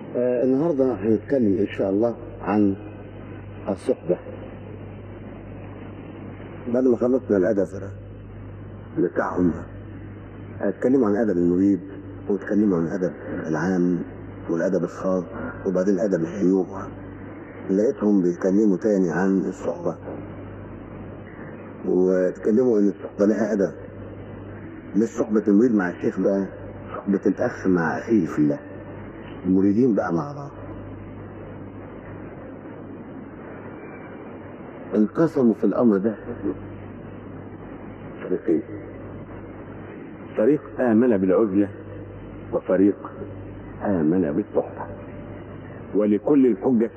آه النهارده هنتكلم ان شاء الله عن الصحبه بعد ما خلصنا الادب بتاعهم هنتكلم عن الادب المريد ونتكلم عن الادب العام والادب الخاص وبعدين ادب الشيوخ لقيتهم بيتكلموا تاني عن الصحبه واتكلموا ان الصحبه لها ادب مش صحبه المريد مع الشيخ بقى صحبه الاخ مع اخيه في الله المريدين بقى مع بعض انقسموا في الامر ده فريقين فريق امن بالعزله وفريق امن بالصحبه ولكل الحجه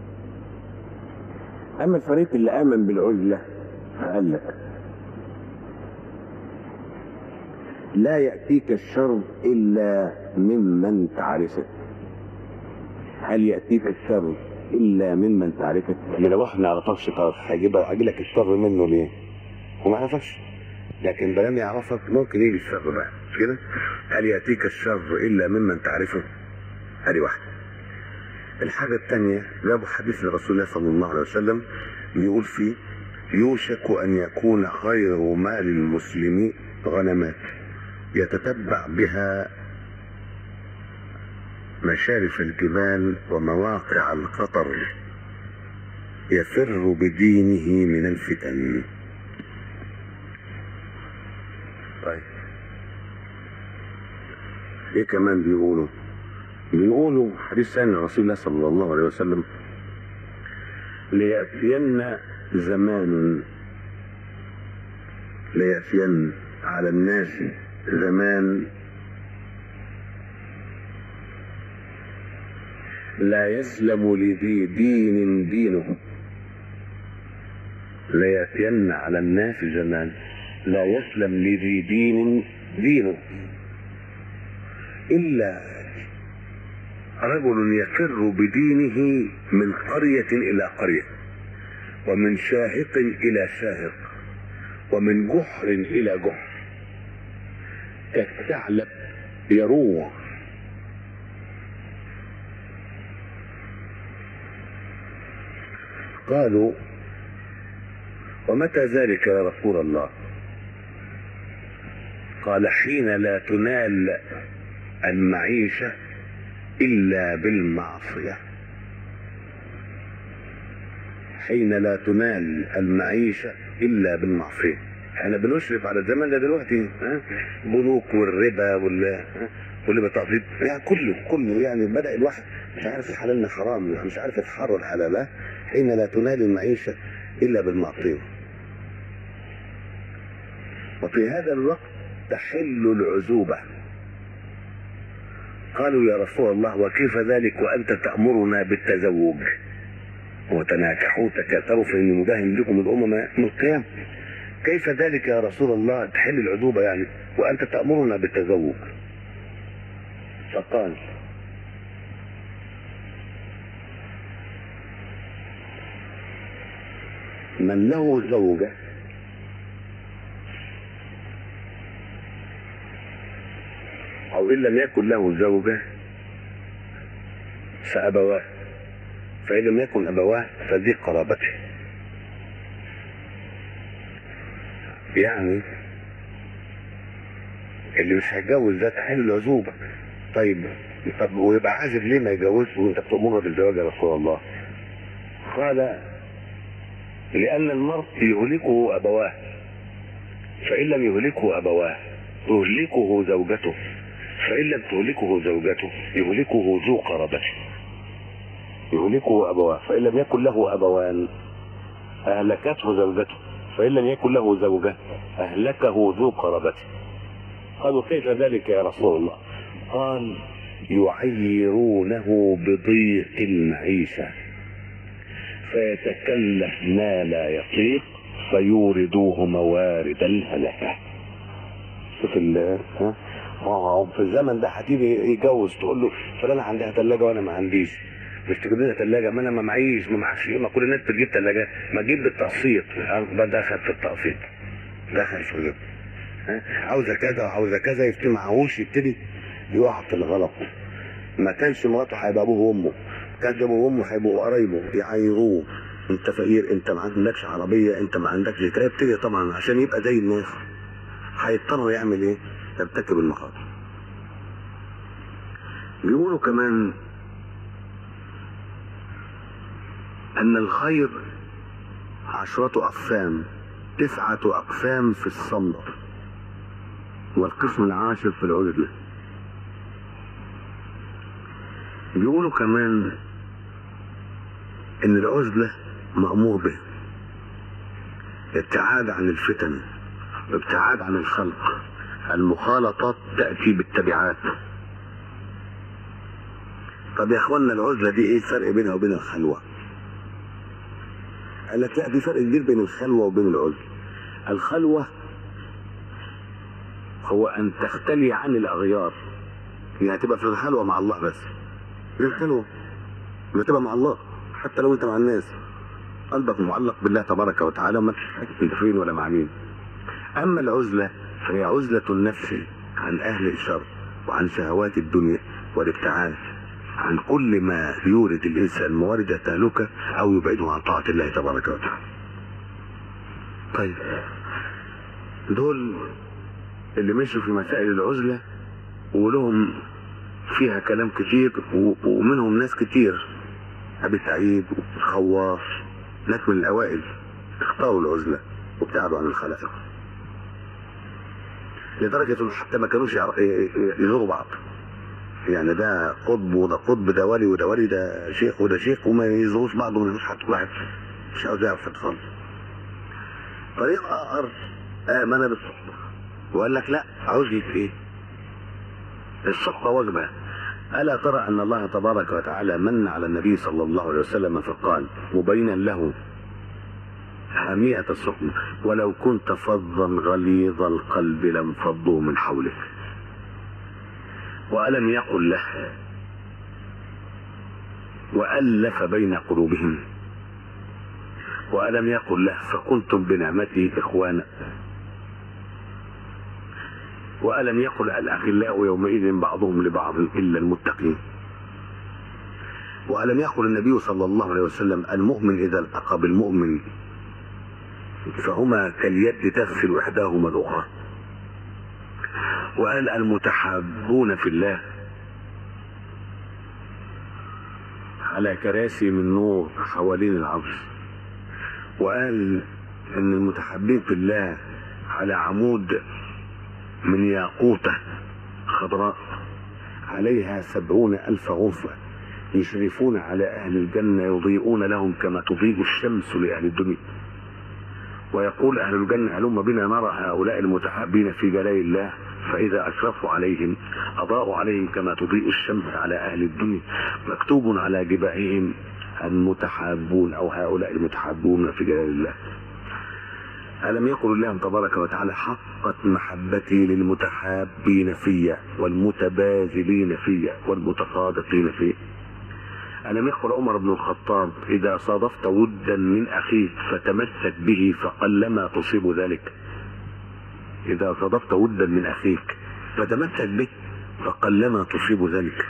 اما الفريق اللي امن بالعزله فقال لك لا ياتيك الشر الا ممن تعرفه هل ياتيك الشر الا ممن تعرفه يعني لو احنا نعرفكش طرف هيجيب هيجي لك الشر منه ليه وما يعرفكش لكن بلام يعرفك ممكن يجي الشر بقى مش كده هل ياتيك الشر الا ممن تعرفه ادي واحده الحاجه الثانيه جابوا حديث لرسول الله صلى الله عليه وسلم بيقول فيه يوشك ان يكون خير مال المسلمين غنمات يتتبع بها مشارف الجبال ومواقع الخطر يفر بدينه من الفتن طيب ايه كمان بيقولوا بيقولوا حديث ثاني رسول الله صلى الله عليه وسلم ليأتين زمان ليأتين على الناس زمان لا يسلم لذي دين دينه ليأتين على الناس زمان لا يسلم لذي دين دينه إلا رجل يفر بدينه من قرية إلى قرية ومن شاهق إلى شاهق ومن جحر إلى جحر كالثعلب يروع قالوا ومتى ذلك يا رسول الله قال حين لا تنال المعيشة إلا بالمعصية حين لا تنال المعيشة إلا بالمعصية احنا بنشرف على الزمن ده دلوقتي ها بنوك والربا وال واللي بتقضي يعني كله كله يعني بدا الواحد مش عارف الحلال من حرام مش عارف يتحرر الحلال حين لا تنال المعيشه الا بالمعصيه وفي هذا الوقت تحل العزوبه قالوا يا رسول الله وكيف ذلك وانت تامرنا بالتزوج وتناكحوا تكاثروا فاني مداهن بكم الامم من القيامه كيف ذلك يا رسول الله تحل العذوبة يعني وأنت تأمرنا بالتزوج فقال من له زوجة أو إن لم يكن له زوجة فأبواه فإن لم يكن أبواه فذي قرابته يعني اللي مش هيتجوز ده تحل العزوبة طيب طب ويبقى عازب ليه ما يتجوزش وانت بتأمرنا بالزواج يا رسول الله قال لأن المرء يهلكه أبواه فإن لم يهلكه أبواه تهلكه زوجته فإن لم تهلكه زوجته يهلكه ذو قرابته يهلكه أبواه فإن لم يكن له أبوان أهلكته زوجته فإن لم يكن له زوجة أهلكه ذو قرابته قالوا كيف ذلك يا رسول الله قال يعيرونه بضيق المعيشة فيتكلف ما لا يطيق فيوردوه موارد الهلكة شوف ال ها اه في الزمن ده هتيجي يتجوز تقول له فلانة عندها ثلاجة وانا ما عنديش مش تجيب لنا ثلاجه ما انا ما معيش ما معيش ما كل الناس بتجيب ثلاجات ما تجيب بالتقسيط بقى دخل في التقسيط دخل في الجيب عاوزه كذا وعاوزه كذا يبتدي معهوش يبتدي يقع في الغلط ما كانش مراته هيبقى ابوه وامه كان ابوه وامه هيبقوا قرايبه يعايروه انت فقير انت ما عندكش عربيه انت ما عندكش كده يبتدي طبعا عشان يبقى زي الناس هيضطر يعمل ايه؟ يرتكب المخاطر بيقولوا كمان ان الخير عشرة اقسام تسعة اقسام في الصمت والقسم العاشر في العزلة بيقولوا كمان ان العزلة مأمور به ابتعاد عن الفتن ابتعاد عن الخلق المخالطات تأتي بالتبعات طب يا اخوانا العزلة دي ايه الفرق بينها وبين الخلوة قال لك لا في فرق كبير بين الخلوة وبين العزلة الخلوة هو ان تختلي عن الاغيار يعني تبقى في الخلوة مع الله بس في الخلوة اللي تبقى مع الله حتى لو انت مع الناس قلبك معلق بالله تبارك وتعالى وما انت فين ولا مع مين اما العزلة فهي عزلة النفس عن اهل الشر وعن شهوات الدنيا والابتعاد عن كل ما يورد الانسان موارد التهلكة او يبعده عن طاعة الله تبارك وتعالى طيب دول اللي مشوا في مسائل العزلة ولهم فيها كلام كتير و- ومنهم ناس كتير ابي سعيد وخواص ناس من الاوائل اختاروا العزلة وابتعدوا عن الخلائق لدرجة انه حتى ما كانوش يعر- ي- ي- يزوروا بعض يعني ده قطب وده قطب ده ولي وده ولي ده شيخ وده شيخ وما يزوروش بعض وما يزوروش حتى واحد مش عاوز يعرف حد خالص طريق اخر امن بالصحبه وقال لك لا عزلة ايه الصحبه وجبه الا ترى ان الله تبارك وتعالى من على النبي صلى الله عليه وسلم فقال مبينا له حمية الصحبة ولو كنت فظا غليظ القلب لانفضوا من حولك وألم يقل له وألف بين قلوبهم وألم يقل له فكنتم بنعمتي إخوانا وألم يقل الأخلاء يومئذ بعضهم لبعض إلا المتقين وألم يقل النبي صلى الله عليه وسلم المؤمن إذا التقى بالمؤمن فهما كاليد تغسل إحداهما الأخرى وقال المتحابون في الله على كراسي من نور حوالين العرش وقال ان المتحابين في الله على عمود من ياقوتة خضراء عليها سبعون ألف غرفة يشرفون على أهل الجنة يضيئون لهم كما تضيء الشمس لأهل الدنيا ويقول أهل الجنة هلم بنا نرى هؤلاء المتحابين في جلال الله فإذا أشرفوا عليهم أضاءوا عليهم كما تضيء الشمس على أهل الدنيا مكتوب على جباههم المتحابون أو هؤلاء المتحابون في جلال الله ألم يقل الله تبارك وتعالى حقت محبتي للمتحابين في والمتباذلين في والمتقاضتين في ألم يقل عمر بن الخطاب إذا صادفت ودا من أخيك فتمسك به فقلما تصيب ذلك إذا صادفت ودا من أخيك فتمسك به فقلما تصيب ذلك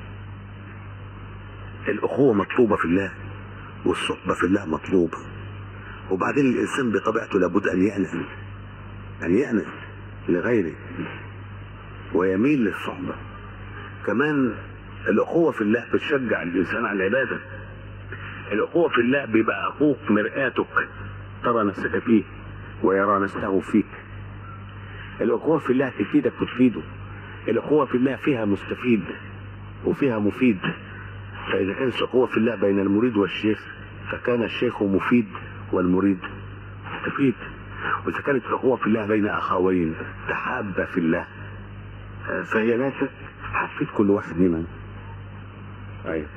الأخوة مطلوبة في الله والصحبة في الله مطلوبة وبعدين الإنسان بطبيعته لابد أن يأنس أن يأنس لغيره ويميل للصحبة كمان الأخوة في الله بتشجع الإنسان على العبادة الأخوة في الله بيبقى أخوك مرآتك ترى نفسك فيه ويرى نفسه فيك الأخوة في الله تفيدك وتفيده الأخوة في الله فيها مستفيد وفيها مفيد فإذا كانت الأخوة في الله بين المريد والشيخ فكان الشيخ مفيد والمريد مستفيد وإذا كانت الأخوة في الله بين أخوين تحابا في الله فهي لا شك هتفيد كل واحد منهم أيوة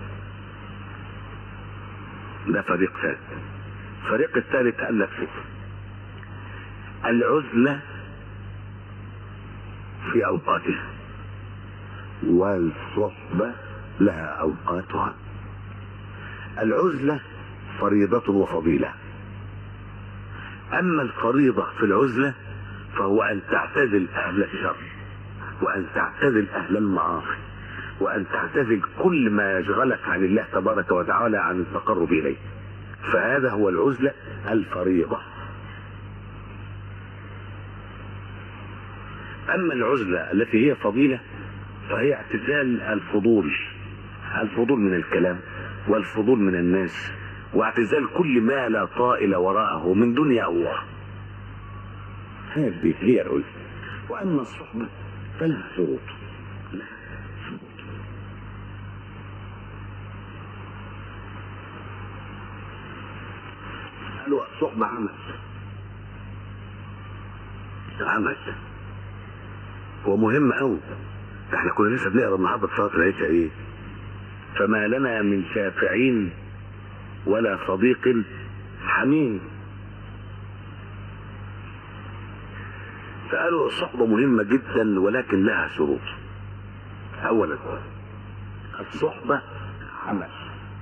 ده فريق ثالث الفريق الثالث قال لك إيه؟ العزلة في أوقاتها والصحبة لها أوقاتها العزلة فريضة وفضيلة أما الفريضة في العزلة فهو أن تعتزل أهل الشر وأن تعتزل أهل المعاصي وأن تعتزل كل ما يشغلك عن الله تبارك وتعالى عن التقرب إليه فهذا هو العزلة الفريضة أما العزلة التي هي فضيلة فهي اعتزال الفضول الفضول من الكلام والفضول من الناس واعتزال كل ما لا طائل وراءه من دنيا الله هذه هي العزلة وأما الصحبة فلها شروط قالوا الصحبة عمل عمل هو مهم قوي احنا كنا لسه بنقرا النهارده في صلاه العشاء ايه فما لنا من شافعين ولا صديق حميم فقالوا الصحبة مهمة جدا ولكن لها شروط أولا الصحبة عمل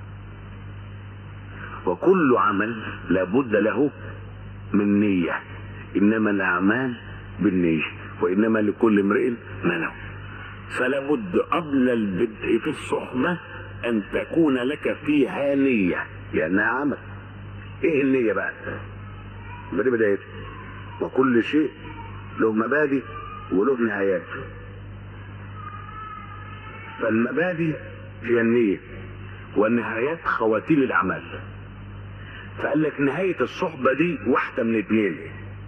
وكل عمل لابد له من نية إنما الأعمال بالنية وإنما لكل امرئ ما نوى فلا بد قبل البدء في الصحبة أن تكون لك فيها نية لأنها عمل إيه النية بقى؟ بدي بداية وكل شيء له مبادئ وله نهايات فالمبادئ هي النية والنهايات خواتيم الأعمال فقال لك نهاية الصحبة دي واحدة من اتنين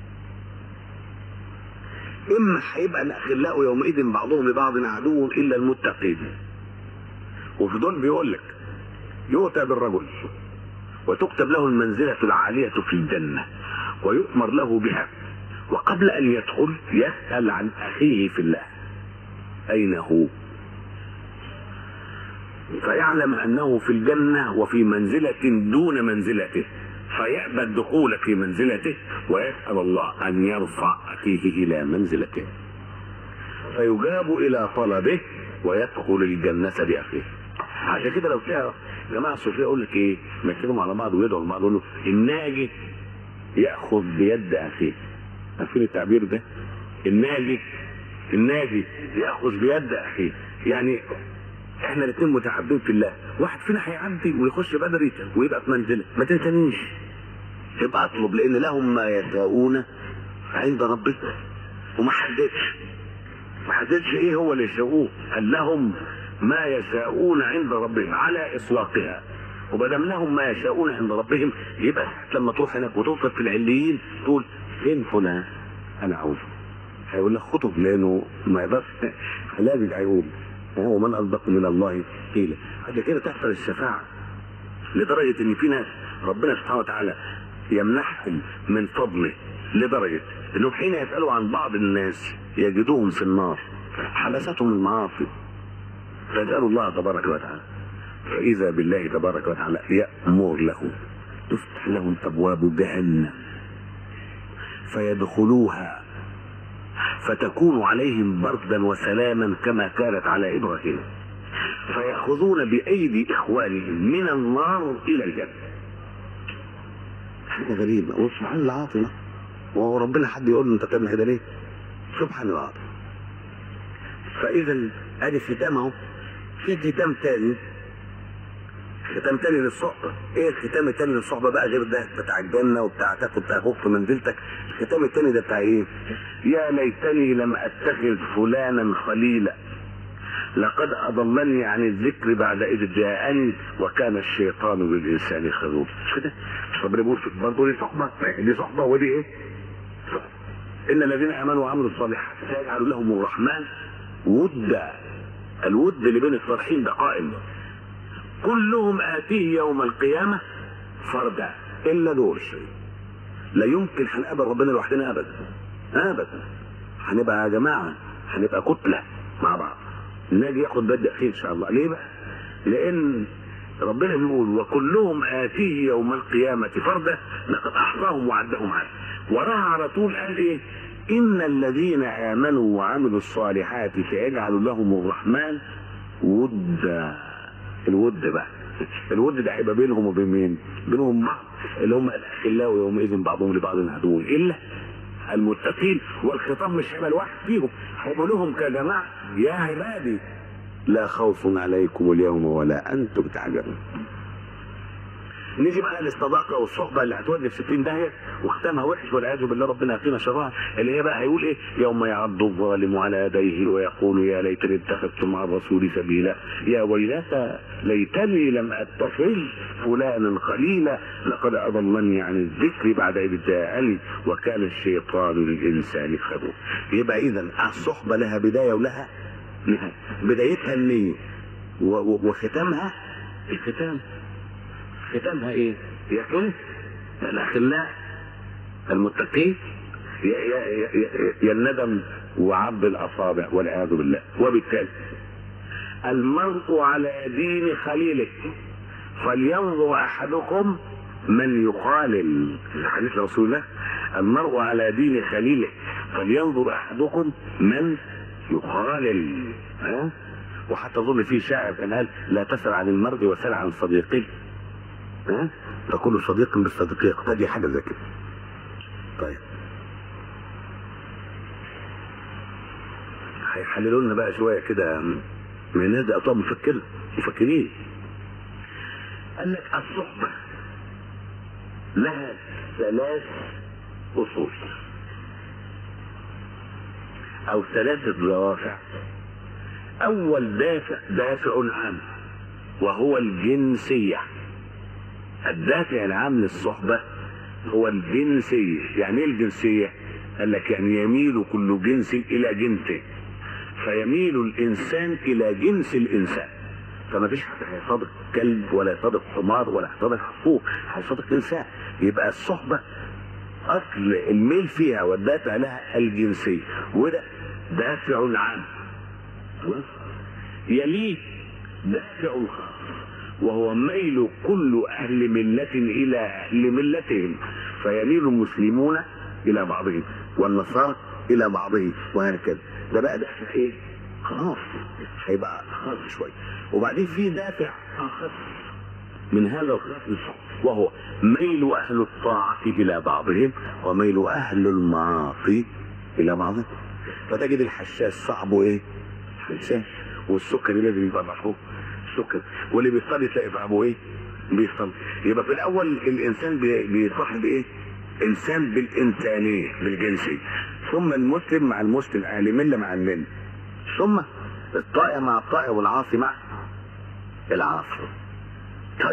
إما هيبقى الأخلاء يومئذ بعضهم لبعض عدو إلا المتقين وفي دول بيقول لك يؤتى بالرجل وتكتب له المنزلة العالية في الجنة ويؤمر له بها وقبل أن يدخل يسأل عن أخيه في الله أين هو فيعلم أنه في الجنة وفي منزلة دون منزلته فيأبى الدخول في منزلته ويسأل الله أن يرفع أخيه إلى منزلته فيجاب إلى طلبه ويدخل الجنة بأخيه عشان كده لو تعرف جماعة الصوفية يقول لك إيه ما على بعض ويدعوا لبعض يقول له الناجي يأخذ بيد أخيه عارفين التعبير ده الناجي الناجي يأخذ بيد أخيه يعني احنا الاثنين متحابين في الله واحد فينا هيعدي ويخش بدري ويبقى في منزله ما تنسانيش يبقى اطلب لان لهم ما يشاءون عند ربك وما حددش ما حددش ايه هو اللي يشاءوه قال لهم ما يشاءون عند ربهم على اطلاقها وبدم لهم ما يشاءون عند ربهم يبقى لما تروح هناك وتوصل في العليين تقول فين فلان انا عاوزه هيقول لك خطب لانه ما يقدرش لازم هيقول وهو من اصدق من الله قيلا عشان كده تحصل الشفاعه لدرجه ان في ناس ربنا سبحانه وتعالى يمنحهم من فضله لدرجه انهم حين يسالوا عن بعض الناس يجدوهم في النار حبستهم المعاصي فيسالوا الله تبارك وتعالى فاذا بالله تبارك وتعالى يامر له تفتح لهم ابواب جهنم فيدخلوها فتكون عليهم بردا وسلاما كما كانت على ابراهيم فياخذون بايدي اخوانهم من النار الى الجنه حاجه غريبه وسبحان العاطمه وهو ربنا حد يقول له انت تعمل كده ليه؟ سبحان العاطمه فاذا ادي ختام اهو في ختام تاني ختام تاني للصحبة ايه الختام التاني للصحبة بقى غير ده بتاع الجنة وبتاع تاخد تاخد في منزلتك الختام التاني ده بتاع ايه يا ليتني لم اتخذ فلانا خليلا لقد اضلني عن الذكر بعد اذ جاءني وكان الشيطان للانسان خذولا مش كده ربنا بيقول في برضه دي صحبة دي صحبة ودي ايه صحبة. ان الذين امنوا وعملوا الصالحات سيجعل لهم الرحمن ودا الود اللي بين الصالحين ده قائم كلهم آتيه يوم القيامة فردا إلا دول لا يمكن هنقابل ربنا لوحدنا أبدا أبدا هنبقى يا جماعة هنبقى كتلة مع بعض الناجي ياخد بد أخيه إن شاء الله ليه بقى؟ لأن ربنا بيقول وكلهم آتيه يوم القيامة فردا لقد أحصاهم وعدهم عنه وراها على طول قال إيه؟ إن الذين آمنوا وعملوا الصالحات سيجعل لهم الرحمن ودا الود بقى الود ده هيبقى بينهم وبين مين؟ بينهم بعض اللي هم الاخلاء يومئذ بعضهم لبعض عدو الا المتقين والخطاب مش هيبقى لواحد فيهم هيبقى لهم كجماعه يا عبادي لا خوف عليكم اليوم ولا انتم تحزنون نيجي بقى للصداقه والصحبه اللي هتودي في 60 داهيه وختامها وحش والعياذ بالله ربنا يقينا شرها اللي هي بقى هيقول ايه يوم يعض الظالم على يديه ويقول يا ليتني اتخذت مع الرسول سبيلا يا ويلتى ليتني لم اتخذ فلانا خليلا لقد اضلني عن الذكر بعد اذ جاءني وكان الشيطان للانسان خذولا يبقى اذا الصحبه لها بدايه ولها نهايه بدايتها النيه و- و- وختامها الختام ختامها ايه؟ يكون الاخلاء المتقين يا, يا, يا, يا الندم وعض الاصابع والعياذ بالله وبالتالي المرء على دين خليله فلينظر احدكم من يخالل حديث رسول الله المرء على دين خليله فلينظر احدكم من يخالل ها وحتى اظن في شاعر كان قال لا تسأل عن المرء وسل عن صديقه ها فكل صديق بالصديق يقتدي حاجه زي كده طيب هيحللوا لنا بقى شويه كده من الناس دي اطباء مفكر مفكرين قال لك الصحبه لها ثلاث اصول او ثلاثه دوافع اول دافع دافع عام وهو الجنسيه الدافع العام للصحبة هو الجنسية يعني ايه الجنسية قال لك يعني يميل كل جنس الى جنسه فيميل الانسان الى جنس الانسان فما فيش حد هيصادق كلب ولا يصادق حمار ولا يصادق حقوق هيصادق انسان يبقى الصحبة اصل الميل فيها والدافع لها الجنسية وده دافع عام يليه دافع خاص وهو ميل كل أهل ملة إلى أهل ملتهم فيميل المسلمون إلى بعضهم والنصارى إلى بعضهم وهكذا ده بقى دافع إيه؟ خاص هيبقى خاص شوية وبعدين في دافع آخر من هذا الخلاف وهو ميل أهل الطاعة إلى بعضهم وميل أهل المعاصي إلى بعضهم فتجد الحشاش صعبه إيه؟ حشاش والسكري لازم يبقى محفوظ السكر واللي بيصلي تلاقي في ابوه ايه؟ بيصلي يبقى في الاول الانسان بي- بيصاحب ايه؟ انسان بالانسانيه بالجنسيه ثم المسلم مع المسلم اهل مله مع المله ثم الطائع مع الطائع والعاصي مع العاصي طيب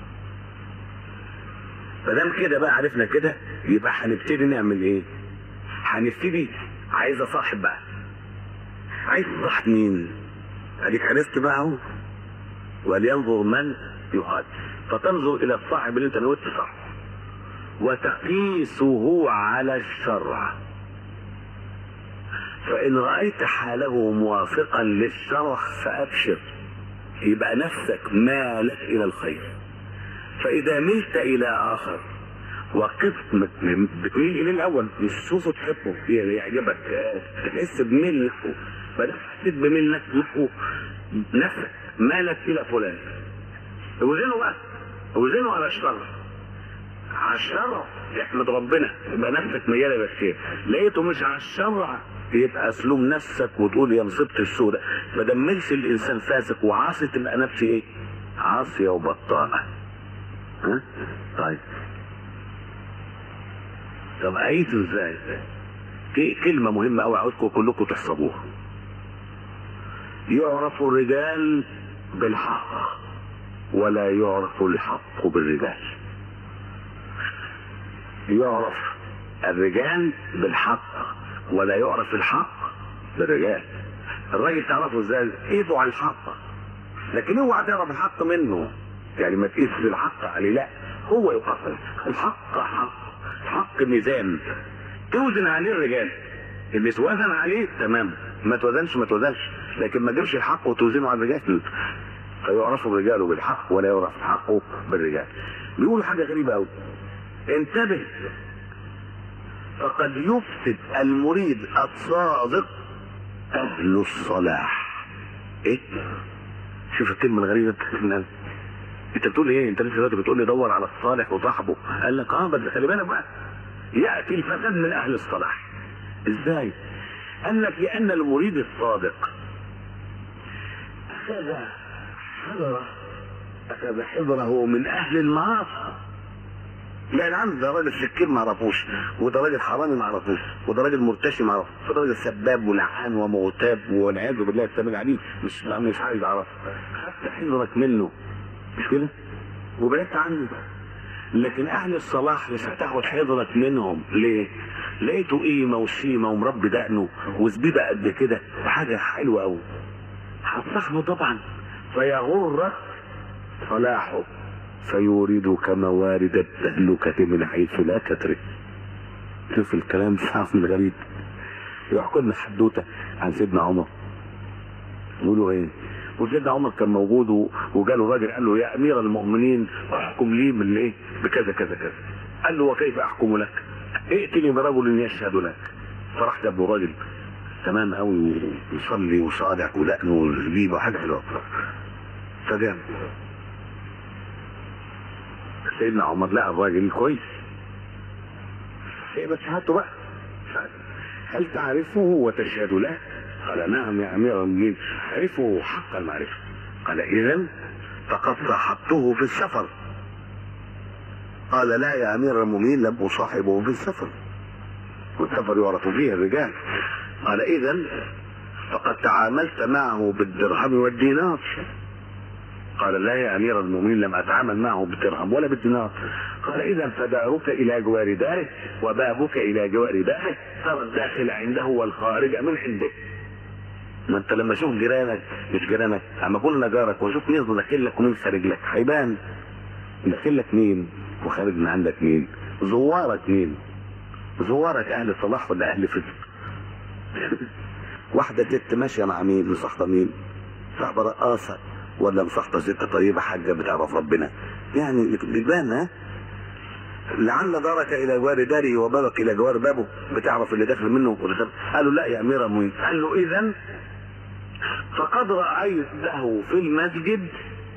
فدام كده بقى عرفنا كده يبقى هنبتدي نعمل ايه؟ هنبتدي عايز اصاحب بقى عايز تصاحب مين؟ اديك عرفت بقى اهو ولينظر من يهاد فتنظر الى الصاحب اللي انت نويت تصاحبه وتقيسه على الشرع فان رايت حاله موافقا للشرع فابشر يبقى نفسك مالت الى الخير فاذا ملت الى اخر وقفت مت- بتميل الى الاول مش تشوفه تحبه يعجبك آه، تحس بميل نحوه فده حسيت بميل نحوه نفسك مالت الى فلان اوزنه بقى اوزنه على الشرع على الشرع يحمد ربنا يبقى نفسك مياله بالخير لقيته مش على الشرع يبقى اسلوم نفسك وتقول يا نصيبت السوداء ما دملش الانسان فاسق وعاصي تبقى نفسي ايه؟ عاصيه وبطاله ها؟ طيب طب اعيده ازاي؟ ك- كلمه مهمه قوي عاوزكم كلكم تحسبوها يعرف الرجال بالحق ولا يعرف الحق بالرجال يعرف الرجال بالحق ولا يعرف الحق بالرجال الراجل تعرفه ازاي ايده على الحق لكن اوعى تعرف الحق منه يعني ما تقيس الحق عليه لا هو يقفل الحق حق حق ميزان توزن عليه الرجال اللي توزن عليه تمام ما توزنش ما توزنش لكن ما تجيبش الحق وتوزنه على الرجال فيعرف الرجال بالحق ولا يعرف الحق بالرجال بيقولوا حاجه غريبه قوي انتبه فقد يفسد المريد الصادق اهل الصلاح ايه شوف الكلمه الغريبه بتاعتنا انت بتقول ايه انت لسه دلوقتي بتقول لي دور على الصالح وصاحبه قال لك اه بس خلي بالك بقى ياتي الفساد من اهل الصلاح ازاي قال لك لان المريد الصادق أخذ حذره أخذ حذره من أهل المعاصي لا العم ده راجل سكير ما عرفوش وده راجل حرامي ما عرفوش وده راجل مرتشي ما عرفوش وده راجل سباب ولعان ومغتاب والعياذ بالله السميع العليم مش مش عايز اعرف خدت حذرك منه مش كده؟ وبعدت عنه لكن اهل الصلاح مش هتاخد حذرك منهم ليه؟ لقيته قيمه وشيمه ومربي دقنه وزبيبه قد كده وحاجه حلوه قوي هتصاحبه طبعا فيغرك صلاحه فيوردك موارد التهلكة من حيث لا تدري شوف الكلام صعب من غريب يحكوا لنا حدوته عن سيدنا عمر يقولوا ايه وسيدنا عمر كان موجود و- وجاله راجل قال له يا امير المؤمنين احكم لي من ايه بكذا كذا كذا قال له وكيف احكم لك ائتني برجل يشهد لك فراح جاب له راجل تمام قوي يصلي وصادع ودقنه وزبيبه وحاجه حلوه فجاب سيدنا عمر لقى الراجل كويس ايه بس هاته بقى هل تعرفه وتشهد له؟ قال نعم يا امير المؤمنين اعرفه حق المعرفه قال اذا فقد صاحبته في السفر قال لا يا امير المؤمنين لم اصاحبه في السفر والسفر يعرف فيه الرجال قال اذا فقد تعاملت معه بالدرهم والدينار قال لا يا امير المؤمنين لم اتعامل معه بالدرهم ولا بالدينار قال اذا فدارك الى جوار داره وبابك الى جوار بابه ترى الداخل عنده والخارج من عنده ما انت لما اشوف جيرانك مش جيرانك اما اكون جارك واشوف مين داخل لك ومين خارج لك هيبان داخل لك مين وخارج من عندك مين زوارك مين زوارك اهل صلاح ولا اهل فسق واحده ست ماشيه مع مين مصاحبه مين صاحبه رقاصه ولا مصاحبه ست طيبه حاجه بتعرف ربنا يعني بتبان ها لعل دارك الى جوار داره وبابك الى جوار بابه بتعرف اللي داخل منه واللي خارج قالوا لا يا امير المؤمنين قال له اذا فقد رايته في المسجد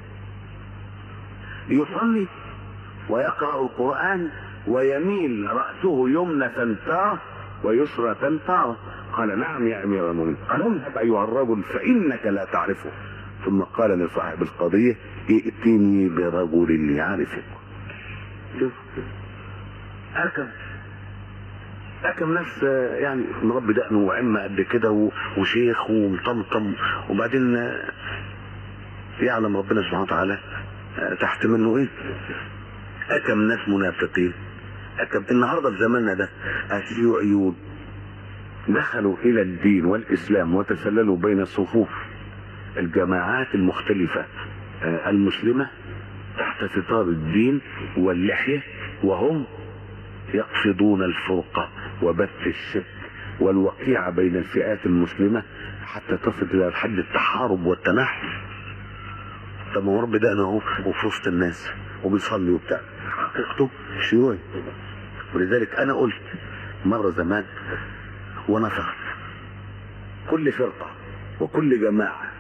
يصلي ويقرا القران ويميل راسه يمنى تنتاه ويسرى تنتاه قال نعم يا امير المؤمنين قال اذهب ايها الرجل فانك لا تعرفه ثم قال لصاحب القضيه ائتني برجل يعرفك شوف أكم أكم ناس آه، يعني مربي دقنه وعمة قد كده و- وشيخ ومطمطم وبعدين آه، يعلم ربنا سبحانه وتعالى آه، تحت منه ايه أكم ناس منافقين أكم النهارده في زماننا ده الشيوعيون دخلوا إلى الدين والإسلام وتسللوا بين صفوف الجماعات المختلفة آه، المسلمة تحت ستار الدين واللحية وهم يقصدون الفرقة وبث الشرك والوقيعة بين الفئات المسلمة حتى تصل إلى حد التحارب والتنحي طب ما هو رب ده اهو وفي وسط الناس وبيصلي وبتاع حقيقته شيوعي ولذلك انا قلت مرة زمان ونصحت كل فرقة وكل جماعة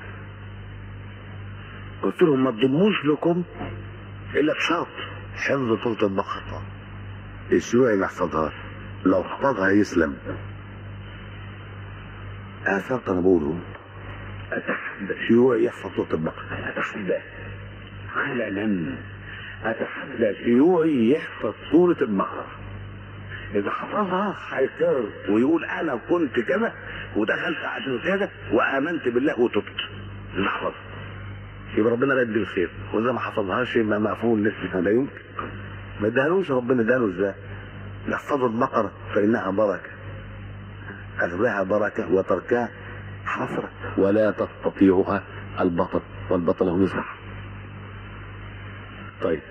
قلت لهم ما تضموش لكم الا بشرط حفظ طولة البقرة الشيوعي ما يحفظهاش لو حفظها يسلم انا شرط انا بقوله اتحدى شيوعي يحفظ طولة البقرة اتحدى علنا اتحدى شيوعي يحفظ طولة البقرة اذا حفظها هيقر ويقول انا كنت كذا ودخلت عشان كذا وامنت بالله وتبت اللي حفظها يبقى ربنا لا يدي الخير واذا ما حفظهاش يبقى مقفول لسه لا يمكن ما ادهالوش ربنا اداله ازاي يحفظ البقرة فإنها بركة أخذها بركة وتركها حسرة ولا تستطيعها البطل والبطل هو يصح طيب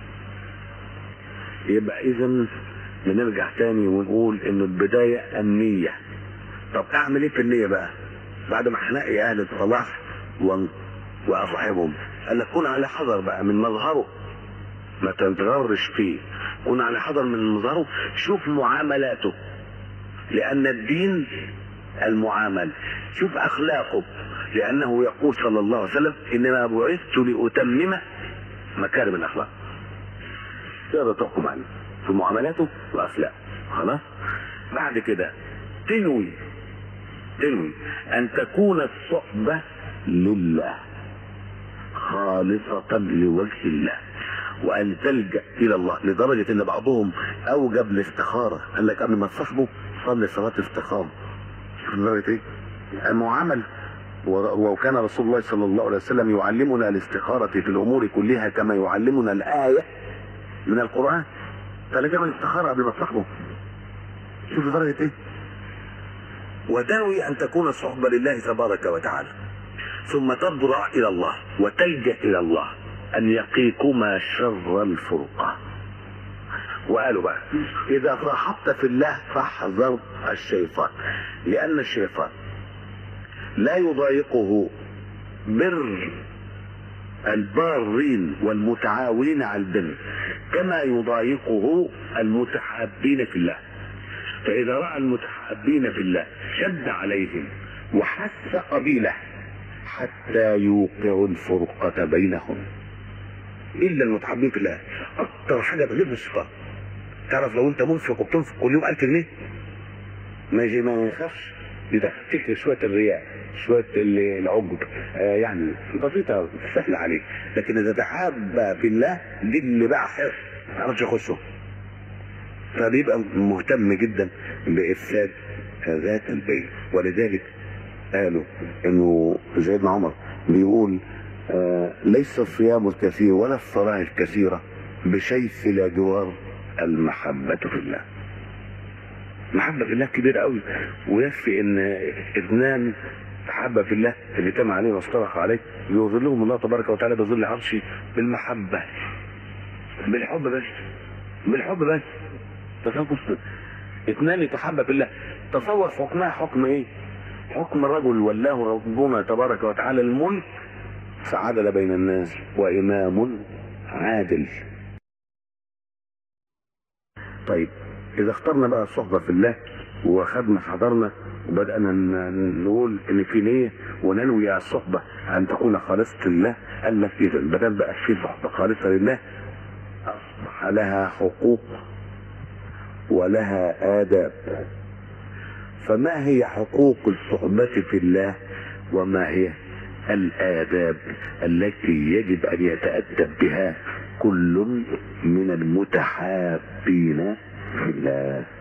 يبقى إذا بنرجع تاني ونقول إنه البداية النية طب أعمل إيه في النية بقى؟ بعد ما هنلاقي أهل الصلاح وان- وأصحابهم قال لك كن على حذر بقى من مظهره ما تتغرش فيه كن على حذر من مظهره شوف معاملاته لأن الدين المعامل شوف أخلاقه لأنه يقول صلى الله عليه وسلم إنما بعثت لأتمم مكارم الأخلاق تقدر تحكم عليه في معاملاته وأخلاقه خلاص بعد كده تنوي تنوي أن تكون الصحبة لله خالصة لوجه الله وأن تلجأ إلى الله لدرجة إن بعضهم أوجب الاستخارة قال لك قبل ما تصاحبه صلي صلاة استخارة شوف لدرجة إيه؟ المعامل و- وكان رسول الله صلى الله عليه وسلم يعلمنا الاستخارة في الأمور كلها كما يعلمنا الآية من القرآن فلجأ الاستخارة قبل ما تصاحبه شوف لدرجة إيه؟ وتنوي أن تكون صحبة لله تبارك وتعالى ثم تضرع إلى الله وتلجأ إلى الله أن يقيكما شر الفرقة وقالوا بقى إذا صاحبت في الله فاحذر الشيطان لأن الشيطان لا يضايقه بر البارين والمتعاونين على البر كما يضايقه المتحابين في الله فإذا رأى المتحابين في الله شد عليهم وحث قبيله حتى يوقعوا الفرقة بينهم إلا المتحابين في الله أكتر حاجة بتجيب الشيطان تعرف لو أنت منفق وبتنفق كل يوم 1000 جنيه ما يجي ما يخافش يدخلك شوية الرياء شوية ال- العجب آه يعني بسيطة سهلة عليك لكن إذا تحاب في الله دي اللي بقى حرص ما تعرفش يخشه فبيبقى مهتم جدا بإفساد ذات البين ولذلك قالوا انه سيدنا عمر بيقول آه ليس الصيام الكثير ولا الصلاة الكثيرة بشيء لا جوار المحبة في الله محبة في الله كبيرة قوي ويكفي ان اثنان تحبة في الله اللي تم عليه وافترق عليه يظلهم الله تبارك وتعالى بظل عرشه بالمحبة بالحب بس بالحب بس تصور اثنان يتحبى في الله تصور حكمها حكم ايه حكم الرجل ولاه ربنا تبارك وتعالى الملك فعدل بين الناس وإمام عادل طيب إذا اخترنا بقى الصحبة في الله وخدنا حضرنا وبدأنا ن- نقول إن في نية وننوي على الصحبة أن تكون خالصة لله قال لك إذا بدل بقى في صحبة خالصة لله أصبح لها حقوق ولها آداب فما هي حقوق الصحبة في الله وما هي الآداب التي يجب أن يتأدب بها كل من المتحابين في الله